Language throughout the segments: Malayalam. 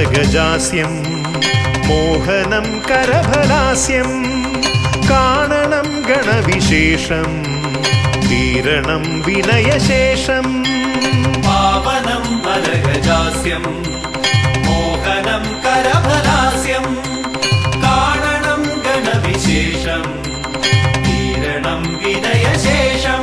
മദഗജാസ്യം മോഹനം കരഫലാസ്യം കാണണം ഗണവിശേഷം തീരണം വിനയശേഷം പാവനം മലഗജാസ്യം മോഹനം കരഫലാസ്യം കാണണം ഗണവിശേഷം തീരണം വിനയശേഷം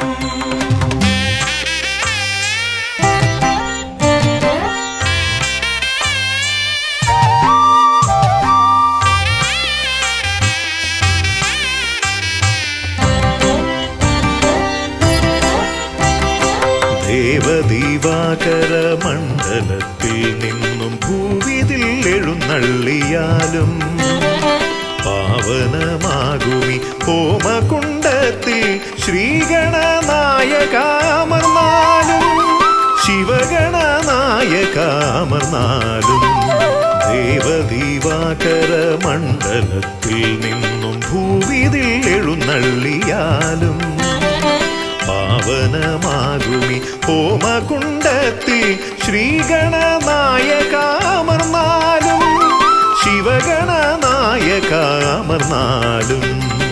ദേവദീവാകര മണ്ഡലത്തിൽ നിന്നും ഭൂവിതിൽ എഴുന്നള്ളിയാലും പാവനമാകുമി ഹോമകുണ്ടത്തിൽ ശ്രീഗണനായകാമർന്നാലും ശിവഗണനായകാമർന്നാലും ദേവദീവാകര മണ്ഡലത്തിൽ നിന്നും ഭൂവിതിൽ എഴുന്നള്ളിയാലും പാവനമാകുമി ഹോമകുണ്ടത്തിൽ ശ്രീഗണനായകാമർന്നാലും ശിവഗണനായകാമർന്നാലും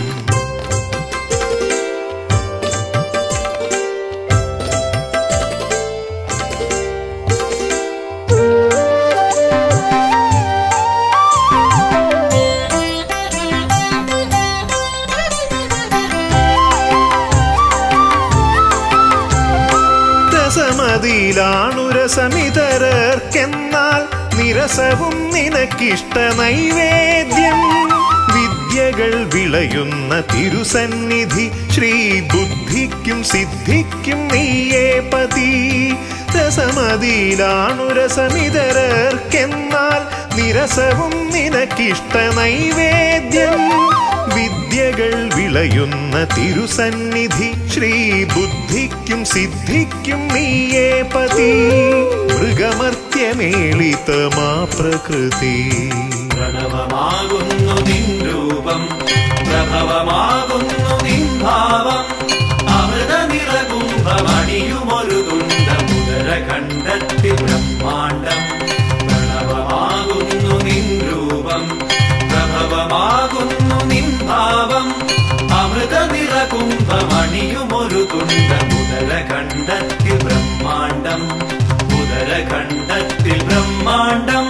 രസമതിയിലാണു രസമിതരർക്കെന്നാൽ നിരസവും നിനക്കിഷ്ട നൈവേദ്യം വിദ്യകൾ വിളയുന്ന തിരുസന്നിധി ശ്രീ ബുദ്ധിക്കും സിദ്ധിക്കും നീയേ പതി രസമതിയിലാണു രസമിതരർക്കെന്നാൽ നിരസവും നിനക്കിഷ്ട നൈവേദ്യം വിദ്യകൾ വിളയുന്ന തിരുസന്നിധി ശ്രീ ബുദ്ധിക്കും സിദ്ധിക്കും നീയേ പതി മൃഗമർത്യമേളിതമാ പ്രകൃതി പ്രണവമാകുന്നു നിൻ രൂപം പ്രഭവമാകുന്നു നിൻ ഭാവം അമൃത നിറകുംഭമണിയുമൊരു തുണ്ട മുതര കണ്ടെത്തി ബ്രഹ്മാണ്ടം പ്രണവമാകുന്നു നിൻ രൂപം പ്രഭവമാകുന്നു നിൻ ഭാവം അമൃത നിറകുംഭമണിയുമൊരു തുണ്ട മുതര കണ്ടെത്തി ബ്രഹ്മാണ്ടം മുതര കണ്ടെത്തി ബ്രഹ്മാണ്ടം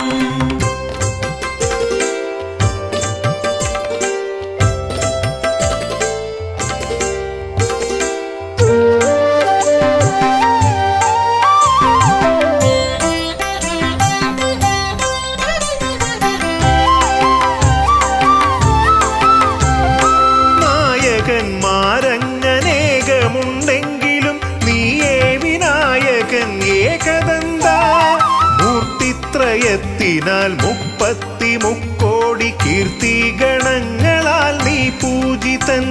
നായകന്മാരങ്ങനേകമുണ്ടെങ്കിലും നീയേ വിനായകൻ ഏകദന്ത മൂർത്തിത്രയത്തിനാൽ മുപ്പത്തി മുക്കോടി കീർത്തി ഗണങ്ങളാൽ നീ പൂജിതൻ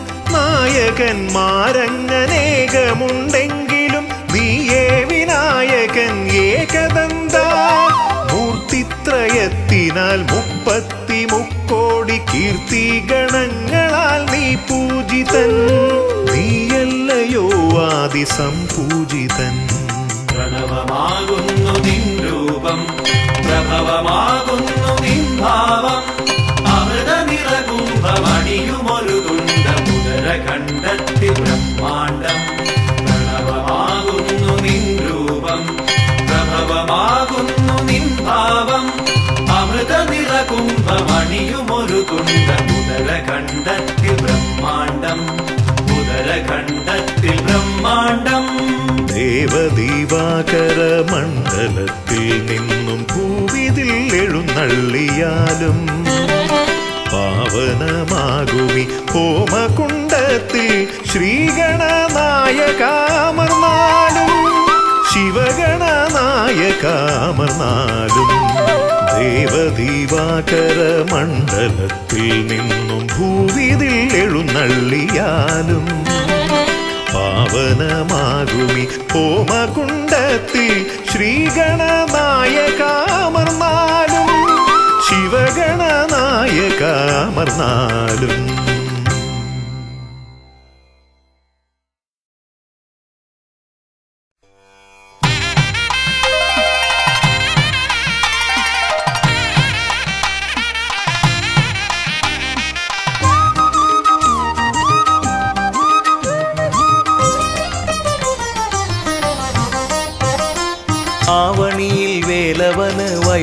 നായകന്മാരങ്ങനേകമുണ്ടെങ്കിലും നീയേ വിനായകൻ ഏകദന്ത മൂർത്തിത്രയത്തിനാൽ മുപ്പത്തി മുക്കോടി കീർത്തി ഗണങ്ങളാൽ നീ പൂജിതൻ നീയല്ലയോ ആദി സംപൂജിതൻ പ്രണവമാകുന്നു നിൻ രൂപം പ്രഭവമാകുന്നു നിൻ ഭാവം അമൃത നിറകുംഭമണിയുമൊരു തുണ്ട മുതര കണ്ടെത്തി ബ്രഹ്മാണ്ടം പ്രണവമാകുന്നു നിൻ രൂപം പ്രഭവമാകുന്നു നിൻ ഭാവം അമൃത നിറകുംഭമണിയുമൊരു തുണ്ട മുതര കണ്ടെത്തി ബ്രഹ്മാണ്ടം മുതര കണ്ടെത്തി ബ്രഹ്മാണ്ടം ദേവദീവാകര മണ്ഡലത്തിൽ നിന്നും ഭൂവിതിൽ എഴുന്നള്ളിയാലും പാവനമാകുമി ഹോമകുണ്ടത്തിൽ ശ്രീഗണനായകാമർന്നാലും ശിവഗണനായകാമർന്നാലും ദേവദീവാകര മണ്ഡലത്തിൽ നിന്നും ഭൂവിതിൽ എഴുന്നള്ളിയാലും പാവനമാകുമി ഹോമകുണ്ടത്തിൽ ശ്രീഗണനായകാമർന്നാലും ശിവഗണനായകാമർന്നാലും ും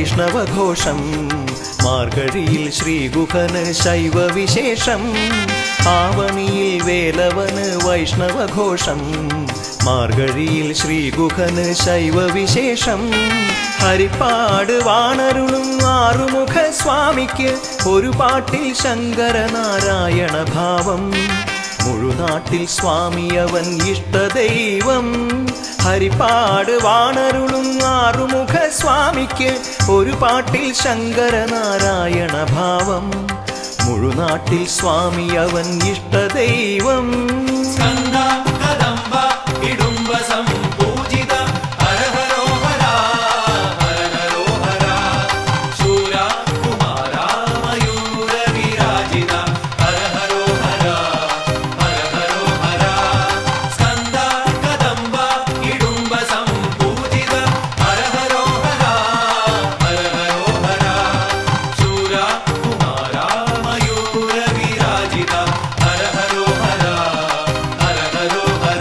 വൈഷ്ണവഘോഷം മാർഗഴിയിൽ ശ്രീഗുഹന് ശൈവവിശേഷം ആവണിയിൽ വേലവന് വൈഷ്ണവഘോഷം മാർഗഴിയിൽ ശ്രീഗുഹന് ശൈവവിശേഷം ഹരിപ്പാട് വാണരുളും ആറുമുഖ സ്വാമിക്ക് ഒരു പാട്ടിൽ ശങ്കരനാരായണ ഭാവം മുഴുനാട്ടിൽ സ്വാമി അവൻ ഇഷ്ടദൈവം ഹരിപ്പാട് വാണരുളും ആറുമുഖ സ്വാമിക്ക് ഒരു പാട്ടിൽ ശങ്കരനാരായണ ഭാവം മുഴുനാട്ടിൽ സ്വാമി അവൻ ഇഷ്ടദൈവം സ്കന്ദ കദംബ ഇടുംബ സംപൂജിത ഹര ഹരോ ഹര ഹര ഹരോ ഹര ശൂര കുമാര മയൂര വിരാജിത ഹര ഹരോ ഹര ഹര ഹരോ ഹര സ്കന്ദ കദംബ ഇടുംബ സംപൂജിത ഹര ഹരോ ഹര ഹര ഹരോ ഹര ശൂര കുമാര മയൂര വിരാജിത ഹര ഹരോ ഹര ഹര ഹരോ ഹര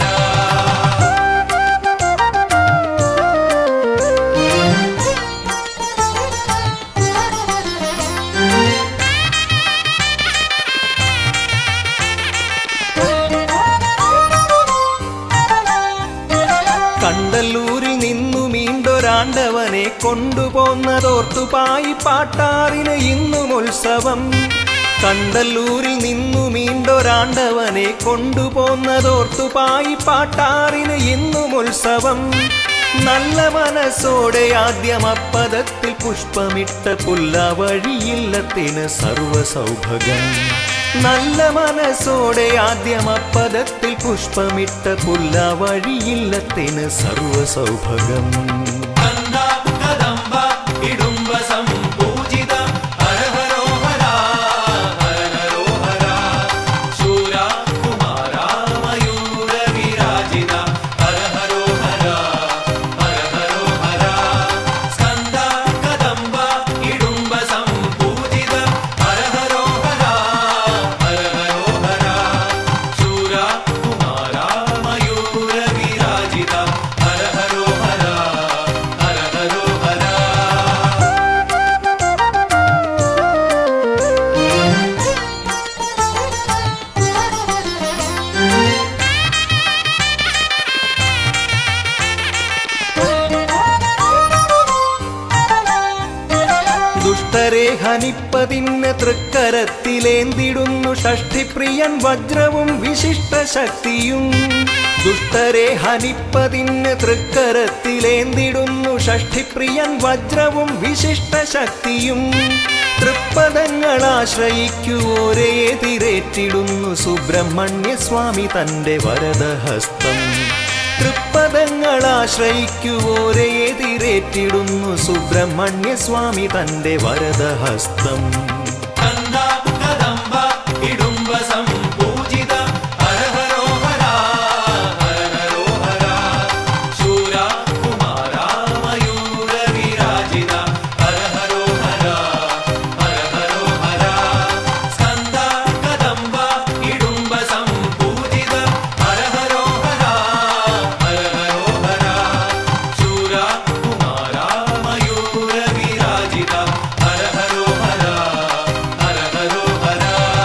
കണ്ടല്ലൂരിൽ നിന്നു മീണ്ടൊരാണ്ടവനെ കൊണ്ടുപോന്നതോർത്തുപായി പാട്ടാറിന് ഇന്നും ഉത്സവം കണ്ടല്ലൂരിൽ നിന്നു മീണ്ടൊരാണ്ടവനെ കൊണ്ടുപോന്നതോർത്തുപായി പാട്ടാറിന് ഇന്നും ഉത്സവം നല്ല മനസ്സോടെ ആദ്യം അപ്പദത്തിൽ പുഷ്പമിട്ട പുല്ല വഴിയില്ലത്തിന് സർവസൗഭഗം നല്ല മനസ്സോടെ ആദ്യം അപ്പദത്തിൽ പുഷ്പമിട്ട പുല്ല വഴിയില്ലത്തിന് സർവസൗഭഗം സ്കന്ദ കദംബ ഇടുംബ സംപൂജിത ഹര ഹരോ ഹര ഹര ഹരോ ഹര ശൂര കുമാര മയൂര വിരാജിത ഹര ഹരോ ഹര ഹര ഹരോ ഹര സ്കന്ദ കദംബ ഇടുംബ സംപൂജിത ഹര ഹരോ ഹര ഹര ഹരോ ഹര ശൂര കുമാര മയൂര വിരാജിത ഹര ഹരോ ഹര ഹര ഹരോ ഹര ദുഷ്ടരെ ഹനിപ്പതിന് തൃക്കരത്തിലേന്തിടുന്നു ഷഷ്ടിപ്രിയൻ വജ്രവും വിശിഷ്ട ശക്തിയും ദുഷ്ടരെ ഹനിപ്പതിന് തൃക്കരത്തിലേന്തിടുന്നു ഷഷ്ടിപ്രിയൻ വജ്രവും വിശിഷ്ട ശക്തിയും തൃപ്പദങ്ങൾ ആശ്രയിക്കുവോരെ എതിരേറ്റിടുന്നു സുബ്രഹ്മണ്യ സ്വാമി തന്റെ വരദഹസ്തം തൃപ്പദങ്ങൾ ആശ്രയിക്കുവോരെ എതിരേറ്റിടുന്നു സുബ്രഹ്മണ്യ സ്വാമി തന്റെ വരദഹസ്തം സ്കന്ദ കദംബ ഇടുംബ സംപൂജിത ഹര ഹരോ ഹര ഹര ഹരോ ഹര ശൂര കുമാര മയൂര വിരാജിത ഹര ഹരോ ഹര ഹര ഹരോ ഹര സ്കന്ദ കദംബ ഇടുംബ സംപൂജിത ഹര ഹരോ ഹര ഹര ഹരോ ഹര ശൂര കുമാര മയൂര വിരാജിത ഹര ഹരോ ഹര ഹര ഹരോ ഹര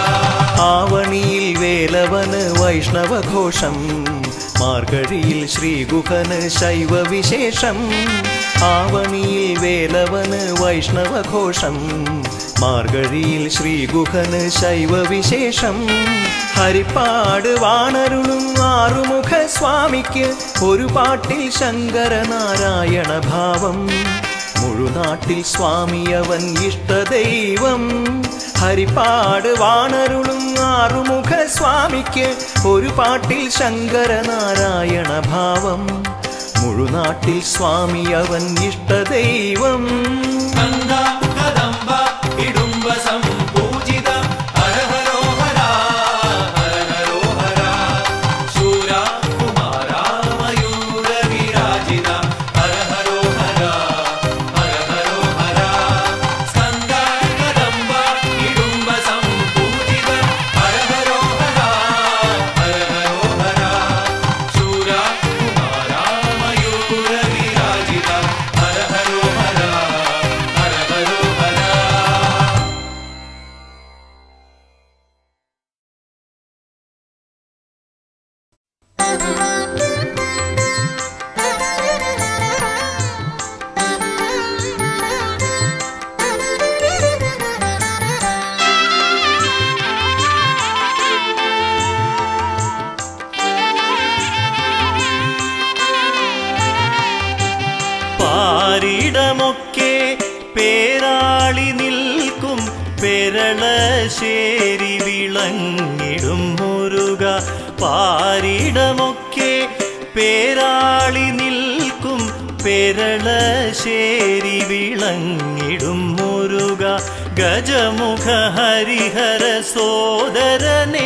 ആവണിയിൽ വേലവന് വൈഷ്ണവഘോഷം മാർഗഴിയിൽ ശ്രീഗുഹന് ശൈവവിശേഷം ആവണിയിൽ വേലവന് വൈഷ്ണവഘോഷം മാർഗഴിയിൽ ശ്രീഗുഹന് ശൈവവിശേഷം ഹരിപ്പാട് വാണരുളും ആറുമുഖ സ്വാമിക്ക് ഒരു പാട്ടിൽ ശങ്കരനാരായണ ഭാവം മുഴുനാട്ടിൽ സ്വാമി അവൻ ഇഷ്ടദൈവം ഹരിപ്പാട് വാണരുളും ആറുമുഖ സ്വാമിക്ക് ഒരു പാട്ടിൽ ശങ്കരനാരായണ ഭാവം മുഴുനാട്ടിൽ സ്വാമി അവൻ ഇഷ്ടദൈവം സ്കന്ദ കദംബ ഇടുംബ സംപൂജിത ഹര ഹരോ ഹര ഹര ഹരോ ഹര ശൂര കുമാര മയൂര വിരാജിത ഹര ഹരോ ഹര ഹര ഹരോ ഹര സ്കന്ദ കദംബ ഇടുംബ സംപൂജിത ഹര ഹരോ ഹര ഹര ഹരോ ഹര ശൂര കുമാര മയൂര വിരാജിത ഹര ഹരോ ഹര ഹര പെരളശ്ശേരി വിളങ്ങിടും മുരുക പാരിടമൊക്കെ പേരാളി നിൽക്കും പെരളശ്ശേരി വിളങ്ങിടും മുരുക ഗജമുഖ ഹരിഹര സോദരനേ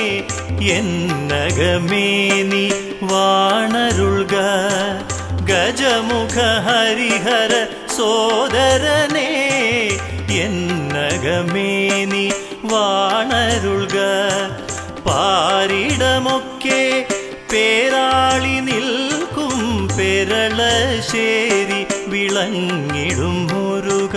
എന്നകമേനി വാണരുൾക ഗജമുഖ ഹരിഹര സോദരനേ എന്നകമേനി വാണരുൾക പാരിടമൊക്കെ പേരാളി നിൽക്കും പെരളശ്ശേരി വിളങ്ങിടും മുരുക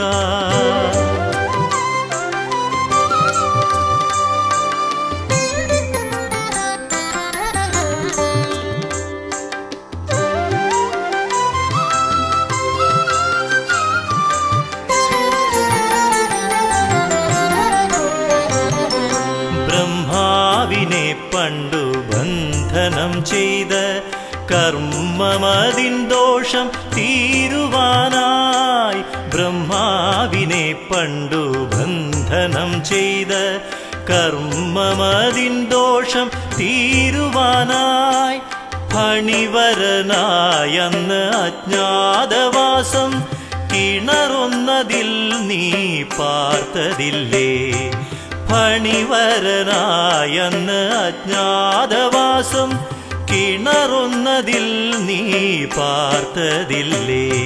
ബ്രഹ്മാവിനെ പണ്ടു ബന്ധനം ചെയ്ത് കർമ്മമതിൻ ദോഷം തീരുവാനായി ബ്രഹ്മാവിനെ പണ്ടു ബന്ധനം ചെയ്ത് കർമ്മമതിൻ ദോഷം തീരുവാനായി ഫണിവരനായെന്ന് അജ്ഞാതവാസം കിണറൊന്നതിൽ നീ പാർത്തതില്ലേ ഫണിവരനായെന്ന് അജ്ഞാതവാസം കിണറൊന്നതിൽ നീ പാർത്തതില്ലേ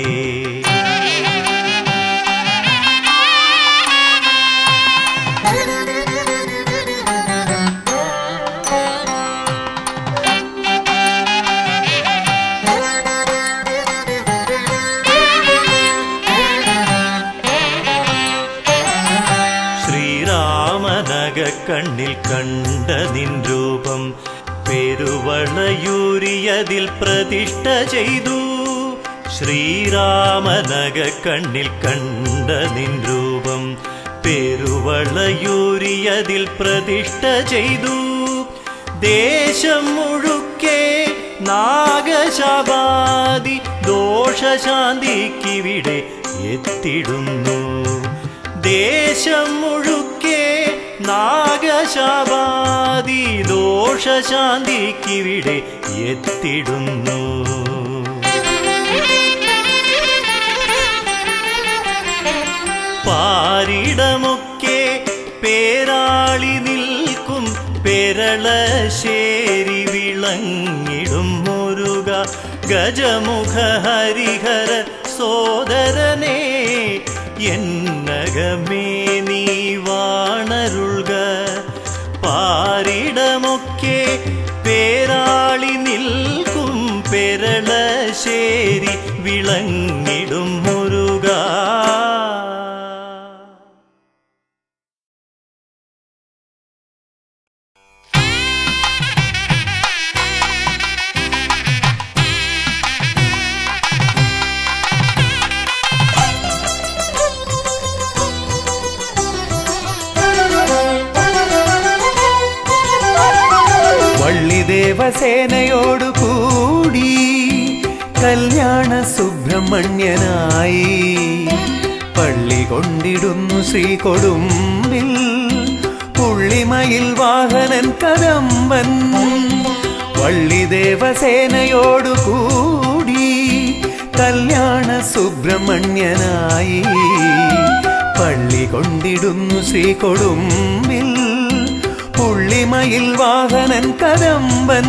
ശ്രീരാമനക കണ്ണിൽ കണ്ട നിൻ രൂപം പെരുവളയൂരിയതിൽ പ്രതിഷ്ഠ ചെയ്തു ശ്രീരാമനക കണ്ണിൽ കണ്ട നിൻ രൂപം പെരുവളയൂരിയതിൽ പ്രതിഷ്ഠ ചെയ്തു ദേശം മുഴുക്കെ നാഗശാപാതി ദോഷശാന്തിക്കിവിടെ എത്തിടുന്നു ദേശം മുഴുക്കെ നാഗശാപാതി ദോഷശാന്തിക്കിവിടെ എത്തിടുന്നു പാരിടമൊക്കെ പേരാളി നിൽക്കും പെരളശ്ശേരി വിളങ്ങിടും മുരുക ഗജമുഖ ഹരിഹര സോദരനേ എന്നകമേ നീ വാണരുൾക പാരിടമൊക്കെ പേരാളി നിൽക്കും പെരളശ്ശേരി വിളങ്ങിടും മുരുക വള്ളിദേവസേനയോടു കൂടി കല്യാണ സുബ്രഹ്മണ്യനായി പള്ളി കൊണ്ടിടുന്നു ശ്രീ കൊടുമ്പിൽ പുള്ളിമയിൽ വാഹനൻ കദമ്പൻ വള്ളിദേവസേനയോടു കൂടി കല്യാണ സുബ്രഹ്മണ്യനായി പള്ളി കൊണ്ടിടുന്നു ശ്രീ കൊടുമ്പിൽ പുള്ളിമയിൽ വാഹനൻ കദമ്പൻ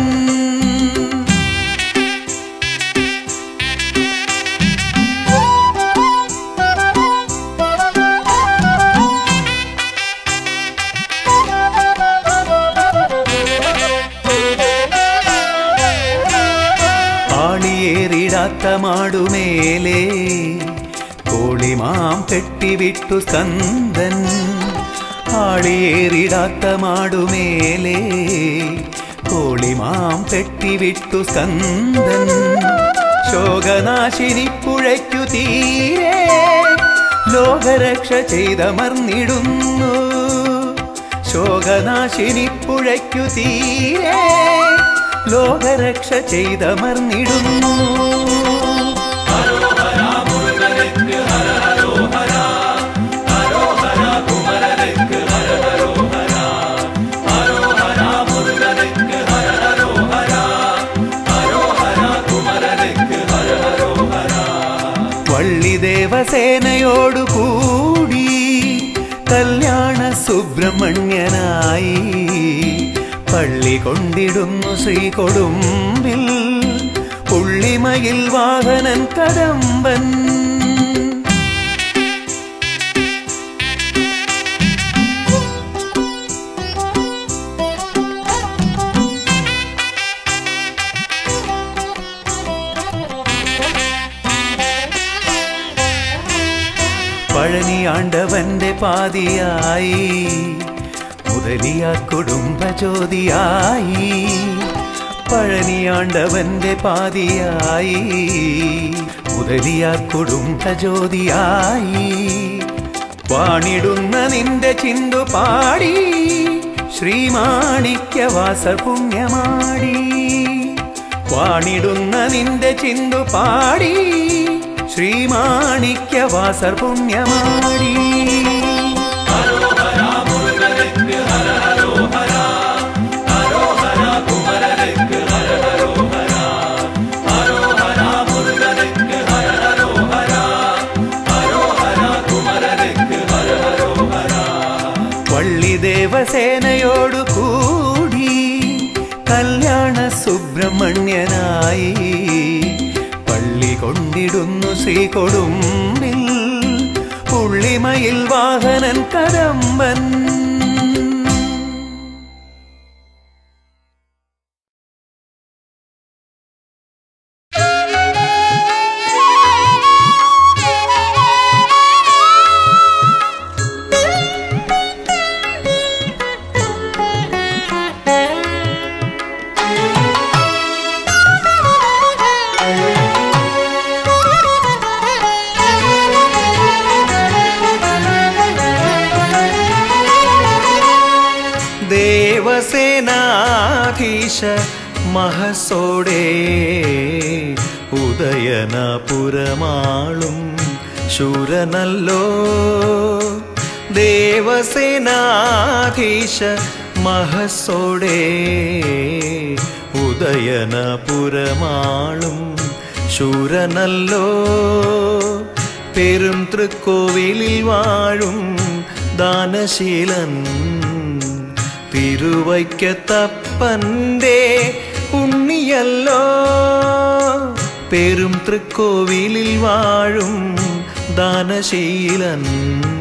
ആളിയേറിടാത്ത മാടുമേലേ കോളിമാം കെട്ടിവിട്ടു സ്കന്ദൻ ആളിയേറിടാത്ത മാടുമേലേ കോളിമാം കെട്ടിവിട്ടു സ്കന്ദൻ ശോകനാശിനി പുഴയ്ക്കു തീരെ ലോകരക്ഷ ചെയ്തമർന്നിടുന്നു ശോകനാശിനി പുഴയ്ക്കു തീരെ ലോകരക്ഷ ചെയ്തമർന്നിടുന്നു ഹരോഹര മുരുകനുക്ക് ഹര ഹരോഹര ഹരോഹര കുമരനുക്ക് ദേവസേനയോടു കൂടി കല്യാണ സുബ്രഹ്മണ്യനായി പള്ളി കൊണ്ടിടുന്നു ശ്രീ കൊടുമ്പിൽ പുള്ളിമയിൽ വാഹനൻ കദമ്പൻ പഴനി ആണ്ടവന്റെ പാതിയായി മുതലിയ കുടുംബ ജ്യോതിയായി പഴനി ആണ്ടവന്റെ പാതിയായി മുതലിയ കുടുംബ ജ്യോതിയായി വാണിടുന്ന നിന്റെ ചിന്തു പാടി ശ്രീമാണിക്യവാസ പുണ്യമാടി വാണിടുന്ന നിന്റെ ചിന്തു പാടി ശ്രീമാണിക്യവാസർ പുണ്യമാടി പള്ളി ദേവസേനയോടു കൂടി കല്യാണ സുബ്രഹ്മണ്യനായി പള്ളി കൊണ്ടിടുന്നു ശ്രീ കൊടുമ്പിൽ പുള്ളിമയിൽ വാഹനൻ കദമ്പൻ ദേവസേനാധീശ മഹസോടെ ഉദയനപുരമാളും ശൂരനല്ലോ ദേവസേനാധീശ മഹസോടെ ഉദയനപുരമാളും ശൂരനല്ലോ പെരും തൃക്കോവിലിൽ വാഴും ദാനശീലൻ തിരുവൈക്കത്തപ്പൻ്റെ ഉണ്ണിയല്ലോ പെരും തൃക്കോവിലിൽ വാഴും ദാനശീലൻ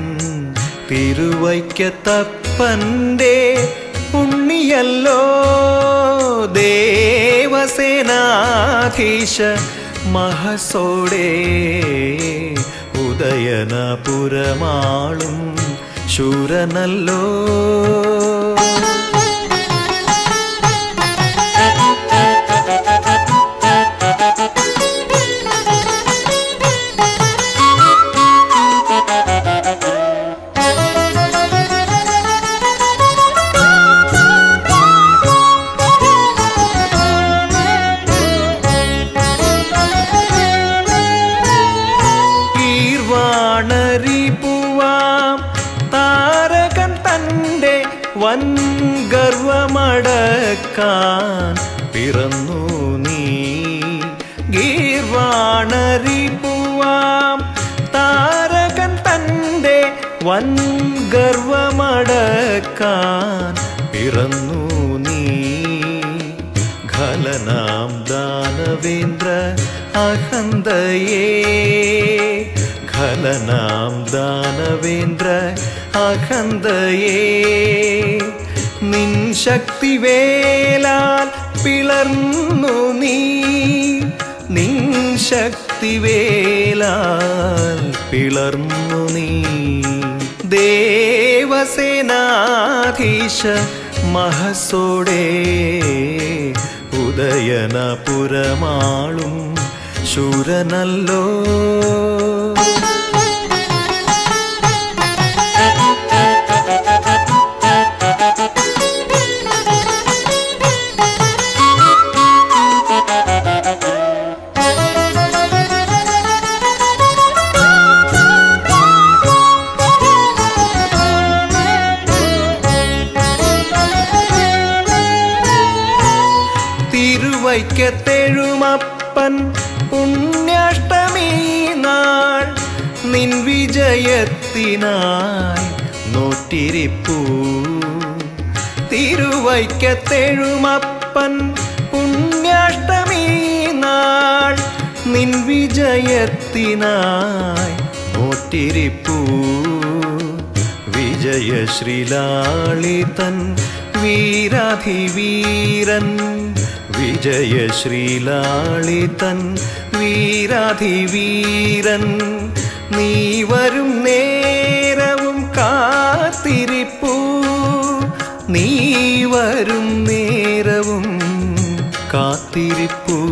തിരുവൈക്കത്തപ്പൻ്റെ ഉണ്ണിയല്ലോ ദേവസേനാധീശ മഹസോടെ ഉദയനപുരമാളും ശൂരനല്ലോ ഈർവാണരിപ്പുവാം താരകൻ തൻ്റെ വൻ ഗർവമടക്കാൻ പിറന്നു നീ ഗീർവാണരിപ്പുവാം താരകൻ തൻ്റെ വൻ ഗർവമടക്കാൻ പിറന്നു നീ ഖലനാം ദാനവേന്ദ്ര അഹന്തയേ ഖലനാം ദാനവേന്ദ്ര അഹന്തയേ നിൻ ശക്തിവേലാൽ പിളർന്നു നീ നിൻ ശക്തിവേലാൽ പിളർന്നു നീ ദേവസേനാധീശ മഹസോടെ ഉദയനപുരമാളും ശൂരനല്ലോ തിരുവൈക്കത്തെഴുമപ്പൻ പുണ്യാഷ്ടമി നാൾ നിൻ വിജയത്തിനായി നോറ്റിരിപ്പൂ തിരുവൈക്കത്തെഴുമപ്പൻ പുണ്യാഷ്ടമി നാൾ നിൻ വിജയത്തിനായി നോറ്റിരിപ്പൂ വിജയശ്രീലാളിതൻ വീരാധിവീരൻ വിജയശ്രീലാളിതൻ വീരാധിവീരൻ നീ വരും നേരവും കാത്തിരിപ്പൂ നീ വരും നേരവും കാത്തിരിപ്പൂ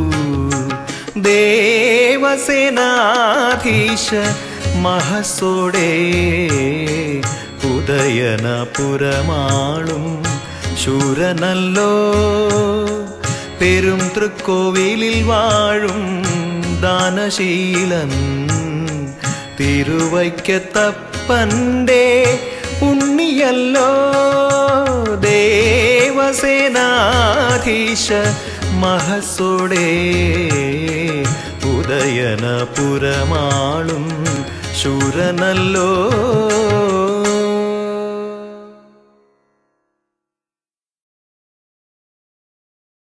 ദേവസേനാധീശ മഹസോടെ ഉദയനപുരമാളും ശൂരനല്ലോ പെരും തൃക്കോവിലിൽ വാഴും ദാനശീലൻ തിരുവൈക്കത്തപ്പൻ്റെ പുണ്യല്ലോ ദേവസേനാധീശ മഹസോടെ ഉദയനപുരമാളും ശൂരനല്ലോ